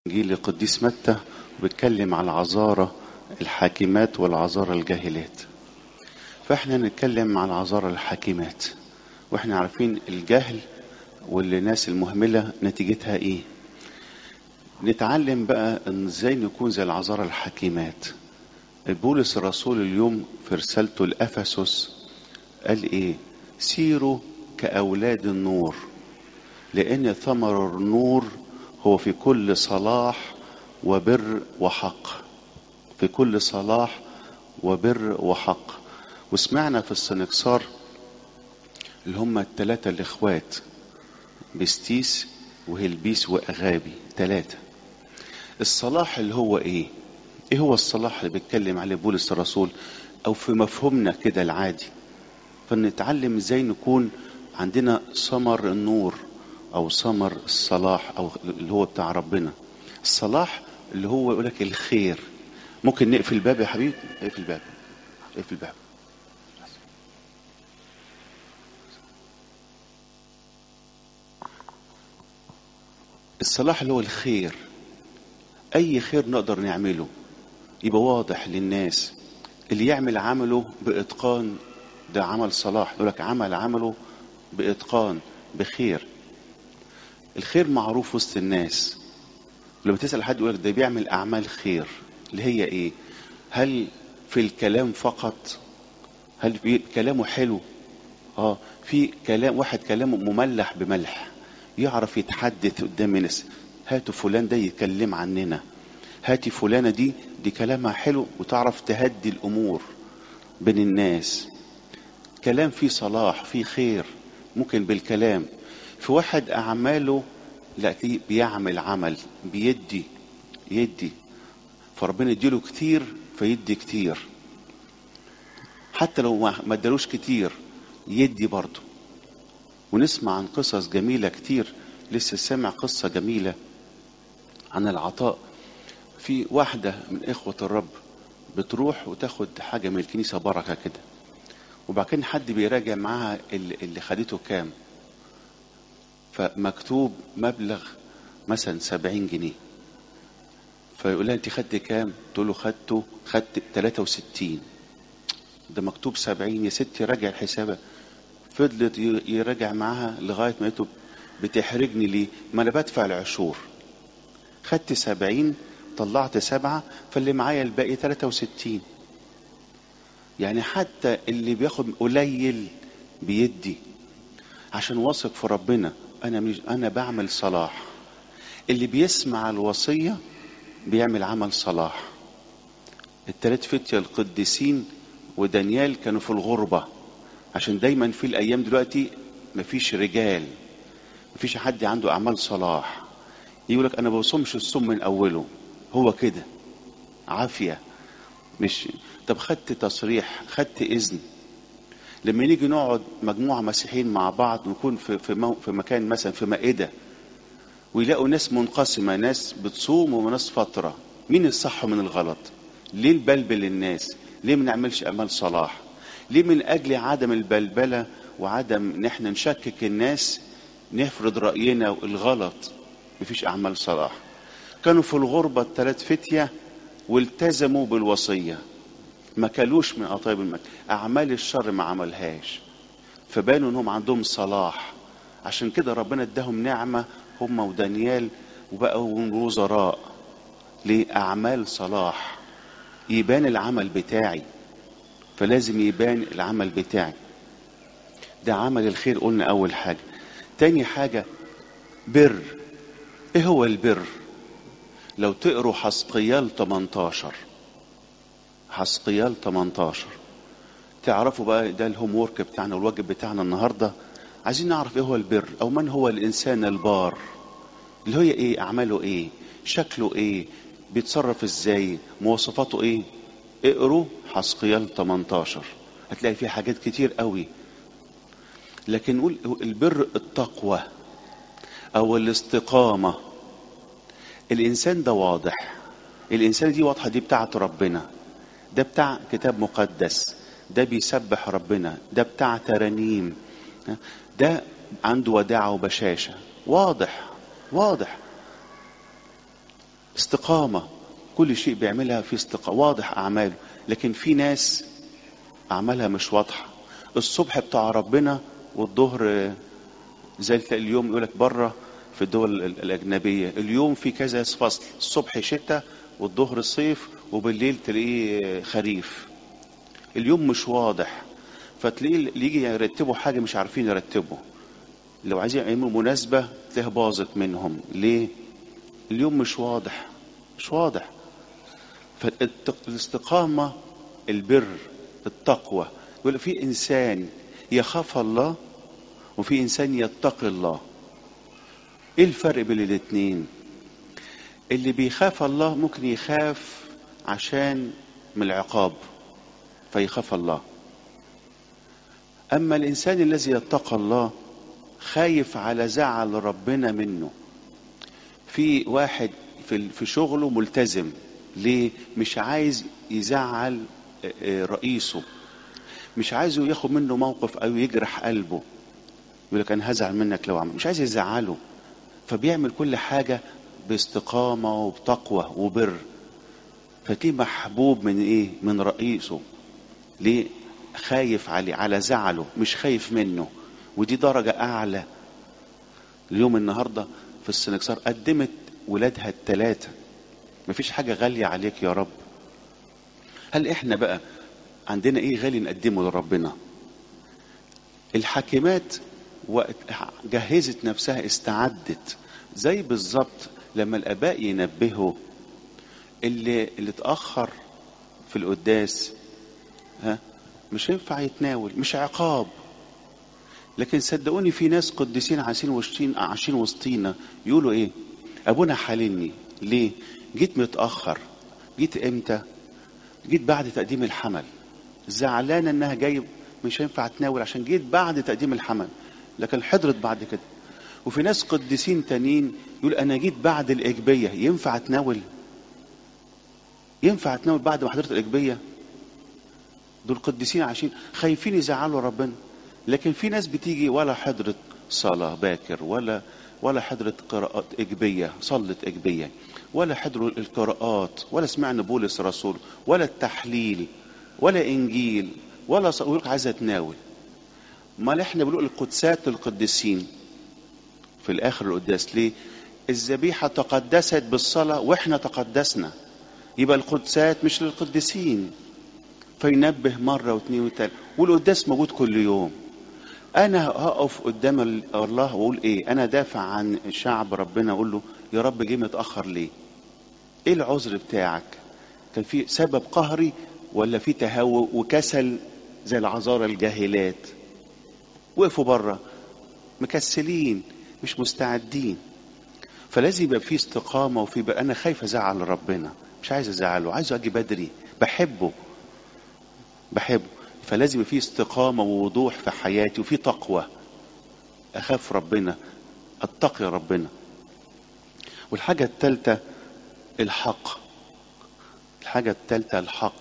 إنجيل القديس متى وبيتكلم على العذارى الحاكمات والعذارى الجاهلات فاحنا نتكلم على العذارى الحاكمات واحنا عارفين الجهل والناس المهملة نتيجتها ايه نتعلم بقى ان ازاي نكون زي العذارى الحكيمات بولس الرسول اليوم في رسالته لأفسس قال ايه سيروا كأولاد النور لأن ثمر النور هو في كل صلاح وبر وحق في كل صلاح وبر وحق وسمعنا في السنكسار اللي هم الثلاثة الإخوات بستيس وهلبيس وأغابي ثلاثة الصلاح اللي هو إيه؟ إيه هو الصلاح اللي بيتكلم عليه بولس الرسول أو في مفهومنا كده العادي فنتعلم إزاي نكون عندنا ثمر النور أو ثمر الصلاح أو اللي هو بتاع ربنا الصلاح اللي هو يقول لك الخير ممكن نقفل الباب يا حبيبي اقفل الباب اقفل الباب الصلاح اللي هو الخير اي خير نقدر نعمله يبقى واضح للناس اللي يعمل عمله باتقان ده عمل صلاح يقول لك عمل عمله باتقان بخير الخير معروف وسط الناس لما تسال حد يقول لك ده بيعمل اعمال خير اللي هي ايه هل في الكلام فقط هل في كلامه حلو اه في كلام واحد كلامه مملح بملح يعرف يتحدث قدام الناس هاتوا فلان ده يتكلم عننا هاتي فلانة دي دي كلامها حلو وتعرف تهدي الأمور بين الناس كلام فيه صلاح فيه خير ممكن بالكلام في واحد أعماله لا بيعمل عمل بيدي يدي فربنا يديله كتير فيدي كتير حتى لو ما ادالوش كتير يدي برضه ونسمع عن قصص جميلة كتير لسه سامع قصة جميلة عن العطاء في واحدة من إخوة الرب بتروح وتاخد حاجة من الكنيسة بركة كده وبعدين حد بيراجع معاها اللي, اللي خدته كام فمكتوب مبلغ مثلا سبعين جنيه فيقول لها انت خدت كام تقول له خدته خدت 63 ده مكتوب 70 يا ستي راجع الحساب فضلت يراجع معاها لغايه ما يكتب بتحرجني ليه ما انا بدفع العشور خدت 70 طلعت سبعة فاللي معايا الباقي 63 يعني حتى اللي بياخد قليل بيدي عشان واثق في ربنا انا مش انا بعمل صلاح اللي بيسمع الوصيه بيعمل عمل صلاح التلات فتية القديسين ودانيال كانوا في الغربة عشان دايما في الأيام دلوقتي مفيش رجال مفيش حد عنده أعمال صلاح يقول لك أنا بصومش الصوم من أوله هو كده عافية مش طب خدت تصريح خدت إذن لما نيجي نقعد مجموعة مسيحيين مع بعض ونكون في في, مو في مكان مثلا في مائدة ويلاقوا ناس منقسمة ناس بتصوم وناس فترة مين الصح من الغلط ليه البلبل الناس ليه ما نعملش أعمال صلاح ليه من أجل عدم البلبلة وعدم ان احنا نشكك الناس نفرض رأينا الغلط مفيش أعمال صلاح كانوا في الغربة الثلاث فتية والتزموا بالوصية ما كلوش من قطايب المكة أعمال الشر ما عملهاش فبانوا انهم عندهم صلاح عشان كده ربنا اداهم نعمة هم ودانيال وبقوا وزراء لأعمال صلاح يبان العمل بتاعي فلازم يبان العمل بتاعي ده عمل الخير قلنا أول حاجة تاني حاجة بر ايه هو البر لو تقروا حسقيال 18 حسقيال 18 تعرفوا بقى ده الهوم وورك بتاعنا والواجب بتاعنا النهارده عايزين نعرف ايه هو البر او من هو الانسان البار اللي هي ايه اعماله ايه شكله ايه بيتصرف ازاي مواصفاته ايه اقروا حسقيال 18 هتلاقي فيه حاجات كتير قوي لكن نقول البر التقوى او الاستقامة الانسان ده واضح الانسان دي واضحة دي بتاعت ربنا ده بتاع كتاب مقدس ده بيسبح ربنا ده بتاع ترانيم ده عنده وداعة وبشاشة واضح واضح استقامة كل شيء بيعملها في استقامة واضح أعماله لكن في ناس أعمالها مش واضحة الصبح بتاع ربنا والظهر آه، زي تلاقي اليوم يقول لك بره في الدول ال- الأجنبية اليوم في كذا فصل الصبح شتاء والظهر صيف وبالليل تلاقيه آه، خريف اليوم مش واضح فتلاقيه اللي يجي يرتبوا حاجة مش عارفين يرتبوا لو عايزين يعملوا مناسبة تلاقيها باظت منهم ليه؟ اليوم مش واضح مش واضح فالاستقامة البر التقوى يقول في إنسان يخاف الله وفي إنسان يتقي الله إيه الفرق بين الاتنين اللي بيخاف الله ممكن يخاف عشان من العقاب فيخاف الله أما الإنسان الذي يتقى الله خايف على زعل ربنا منه في واحد في في شغله ملتزم ليه مش عايز يزعل آه، آه، رئيسه مش عايزه ياخد منه موقف او يجرح قلبه يقول لك انا هزعل منك لو عمل مش عايز يزعله فبيعمل كل حاجه باستقامه وبتقوى وبر فتلاقيه محبوب من ايه من رئيسه ليه خايف عليه على زعله مش خايف منه ودي درجه اعلى اليوم النهارده في السنكسار قدمت ولادها الثلاثه مفيش حاجه غاليه عليك يا رب هل احنا بقى عندنا ايه غالي نقدمه لربنا الحاكمات وقت جهزت نفسها استعدت زي بالظبط لما الاباء ينبهوا اللي اللي اتاخر في القداس ها مش هينفع يتناول مش عقاب لكن صدقوني في ناس قديسين عايشين وسطين عايشين وسطينا يقولوا ايه ابونا حاللني ليه جيت متاخر جيت امتى جيت بعد تقديم الحمل زعلانه انها جايب مش هينفع اتناول عشان جيت بعد تقديم الحمل لكن حضرت بعد كده وفي ناس قديسين تانيين يقول انا جيت بعد الاجبيه ينفع اتناول ينفع اتناول بعد ما حضرت الاجبيه دول قديسين عايشين خايفين يزعلوا ربنا لكن في ناس بتيجي ولا حضرت صلاة باكر ولا ولا حضرت قراءات إجبية صلت إجبية ولا حضروا القراءات ولا سمعنا بولس رسول ولا التحليل ولا إنجيل ولا ص... ويقول لك عايز أتناول ما احنا بنقول القدسات للقديسين في الآخر القداس ليه الذبيحة تقدست بالصلاة وإحنا تقدسنا يبقى القدسات مش للقديسين فينبه مرة واثنين وثلاثة والقداس موجود كل يوم انا هقف قدام ال- الله واقول ايه انا دافع عن شعب ربنا اقول له يا رب جه متاخر ليه ايه العذر بتاعك كان في سبب قهري ولا في تهوى وكسل زي العذارى الجاهلات وقفوا بره مكسلين مش مستعدين فلازم يبقى في استقامه وفي بقى انا خايف ازعل ربنا مش عايز ازعله عايزه اجي بدري بحبه بحبه فلازم يبقى في استقامة ووضوح في حياتي وفي تقوى أخاف ربنا أتقي ربنا والحاجة الثالثة الحق الحاجة الثالثة الحق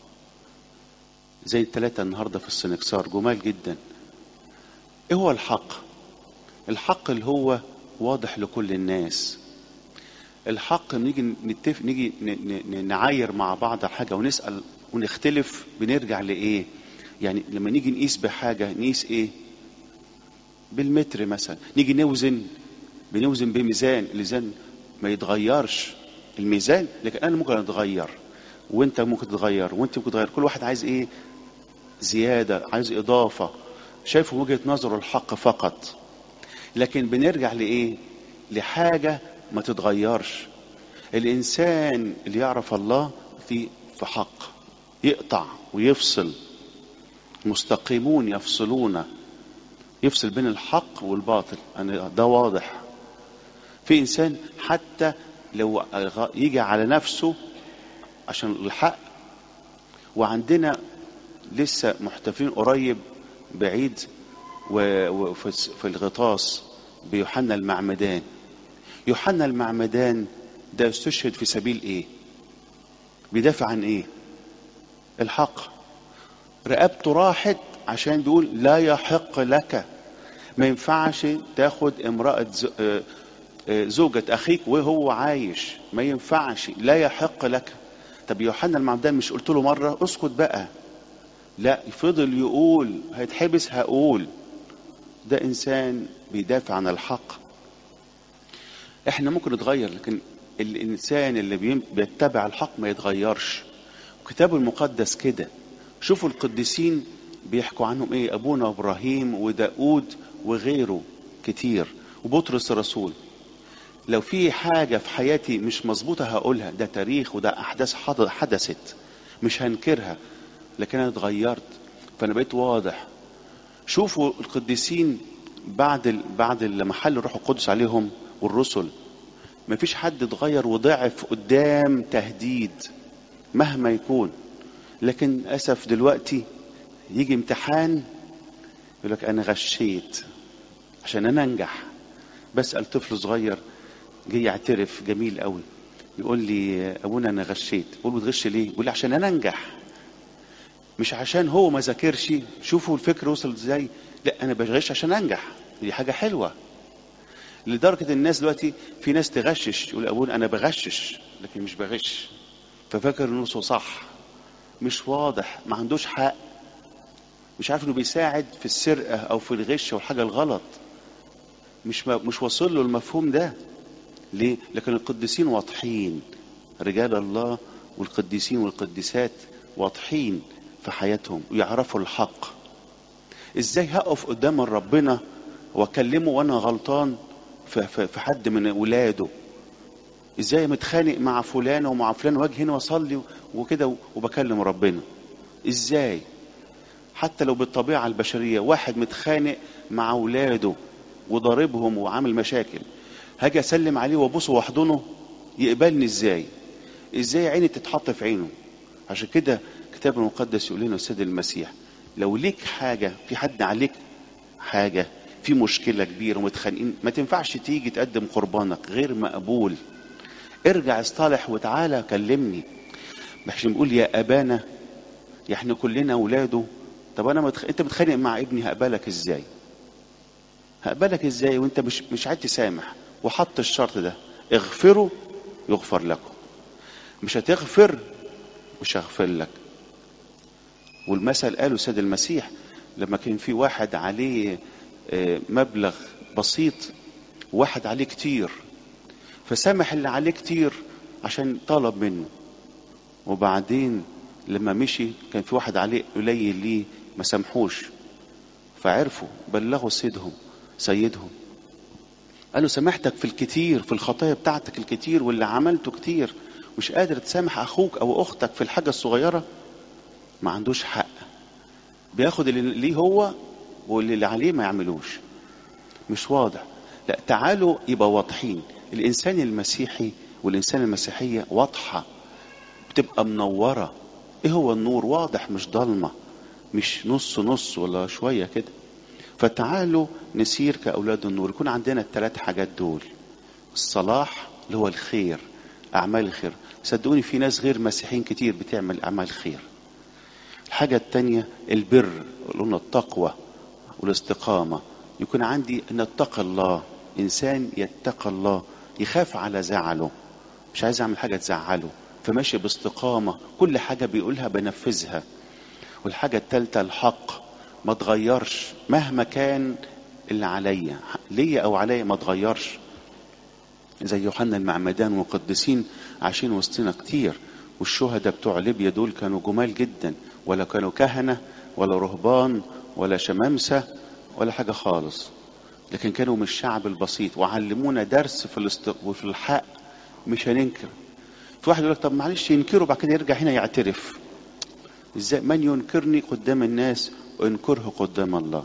زي الثلاثة النهاردة في السنكسار جمال جدا ايه هو الحق الحق اللي هو واضح لكل الناس الحق نيجي نتفق نيجي ن- ن- ن- نعاير مع بعض على حاجه ونسال ونختلف بنرجع لايه يعني لما نيجي نقيس بحاجه نقيس ايه بالمتر مثلا نيجي نوزن بنوزن بميزان الميزان ما يتغيرش الميزان لكن انا ممكن اتغير وانت ممكن تتغير وانت ممكن تتغير كل واحد عايز ايه زياده عايز اضافه شايف من وجهه نظره الحق فقط لكن بنرجع لايه لحاجه ما تتغيرش الانسان اللي يعرف الله في في حق يقطع ويفصل مستقيمون يفصلون يفصل بين الحق والباطل أنا ده واضح في انسان حتى لو غ- يجي على نفسه عشان الحق وعندنا لسه محتفلين قريب بعيد و- وفي الس- في الغطاس بيوحنا المعمدان يوحنا المعمدان ده استشهد في سبيل ايه بيدافع عن ايه الحق رقبته راحت عشان بيقول لا يحق لك ما ينفعش تاخد امرأة ز... آه، آه، زوجة أخيك وهو عايش ما ينفعش لا يحق لك طب يوحنا المعمدان مش قلت له مرة اسكت بقى لا فضل يقول هيتحبس هقول ده إنسان بيدافع عن الحق احنا ممكن نتغير لكن الإنسان اللي بيم- بيتبع الحق ما يتغيرش الكتاب المقدس كده شوفوا القديسين بيحكوا عنهم ايه ابونا ابراهيم وداود وغيره كتير وبطرس الرسول لو في حاجة في حياتي مش مظبوطة هقولها ده تاريخ وده أحداث حض- حدثت مش هنكرها لكن أنا اتغيرت فأنا بقيت واضح شوفوا القديسين بعد ال... بعد لما حل الروح القدس عليهم والرسل مفيش حد اتغير وضعف قدام تهديد مهما يكون لكن للأسف دلوقتي يجي امتحان يقول لك أنا غشيت عشان أنا أنجح بسأل طفل صغير جه يعترف جميل قوي يقول لي ابونا انا غشيت اقول له تغش ليه يقول لي عشان انا انجح مش عشان هو ما ذاكرش شوفوا الفكر وصل ازاي لا انا بغش عشان انجح دي حاجه حلوه لدرجه الناس دلوقتي في ناس تغشش يقول ابونا انا بغشش لكن مش بغش ففاكر انه صح مش واضح ما عندوش حق مش عارف انه بيساعد في السرقه او في الغش او الحاجه الغلط مش ما مش واصل له المفهوم ده ليه؟ لكن القديسين واضحين رجال الله والقديسين والقديسات واضحين في حياتهم ويعرفوا الحق ازاي هقف قدام ربنا واكلمه وانا غلطان في, في, في حد من ولاده ازاي متخانق مع فلان ومع فلان واجي هنا واصلي وكده وبكلم ربنا ازاي حتى لو بالطبيعه البشريه واحد متخانق مع اولاده وضاربهم وعامل مشاكل هاجي اسلم عليه وابوسه واحضنه يقبلني ازاي ازاي عيني تتحط في عينه عشان كده الكتاب المقدس يقول لنا السيد المسيح لو ليك حاجة في حد عليك حاجة في مشكلة كبيرة ومتخانقين ما تنفعش تيجي تقدم قربانك غير مقبول ارجع اصطلح وتعالى كلمني مش بيقول يا ابانا يا احنا كلنا اولاده طب انا متخ... انت بتخانق مع ابني هقبلك ازاي هقبلك ازاي وانت مش مش عايز تسامح وحط الشرط ده اغفروا يغفر لكم مش هتغفر مش هغفر لك والمثل قاله سيد المسيح لما كان في واحد عليه آه، مبلغ بسيط وواحد عليه كتير فسامح اللي عليه كتير عشان طلب منه وبعدين لما مشي كان في واحد عليه قليل ليه ما سامحوش فعرفوا بلغوا سيدهم سيدهم قالوا سامحتك في الكتير في الخطايا بتاعتك الكتير واللي عملته كتير مش قادر تسامح اخوك او اختك في الحاجه الصغيره ما عندوش حق بياخد اللي ليه هو واللي عليه ما يعملوش مش واضح لا تعالوا يبقى واضحين الانسان المسيحي والانسان المسيحيه واضحه بتبقى منوره ايه هو النور واضح مش ضلمه مش نص نص ولا شويه كده فتعالوا نسير كاولاد النور يكون عندنا الثلاث حاجات دول الصلاح اللي هو الخير اعمال الخير صدقوني في ناس غير مسيحيين كتير بتعمل اعمال خير الحاجة التانية البر قلنا التقوى والاستقامة يكون عندي ان اتقى الله انسان يتقى الله يخاف على زعله مش عايز اعمل حاجة تزعله فماشي باستقامة كل حاجة بيقولها بنفذها والحاجة التالتة الحق ما تغيرش مهما كان اللي عليا ليا او عليا ما تغيرش زي يوحنا المعمدان والقديسين عايشين وسطنا كتير والشهداء بتوع ليبيا دول كانوا جمال جدا ولا كانوا كهنة ولا رهبان ولا شمامسة ولا حاجة خالص لكن كانوا من الشعب البسيط وعلمونا درس في الاست... وفي الحق مش هننكر في واحد يقول لك طب معلش ينكره بعد كده يرجع هنا يعترف ازاي من ينكرني قدام الناس وينكره قدام الله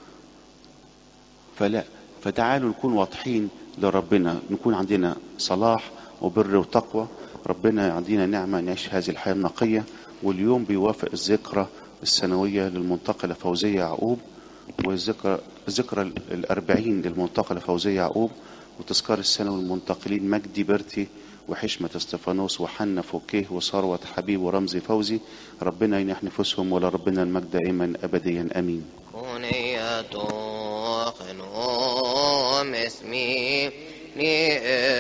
فلا فتعالوا نكون واضحين لربنا نكون عندنا صلاح وبر وتقوى ربنا يعطينا نعمة نعيش هذه الحياة النقية واليوم بيوافق الذكرى السنوية للمنتقلة فوزية يعقوب والذكرى الذكرى الأربعين للمنتقلة فوزية يعقوب وتذكار السنة للمنتقلين مجدي برتي وحشمة استفانوس وحنا فوكيه وثروة حبيب ورمزي فوزي ربنا ينح نفوسهم ولا ربنا المجد دائما أبديا أمين بنية خنوم اسمي ني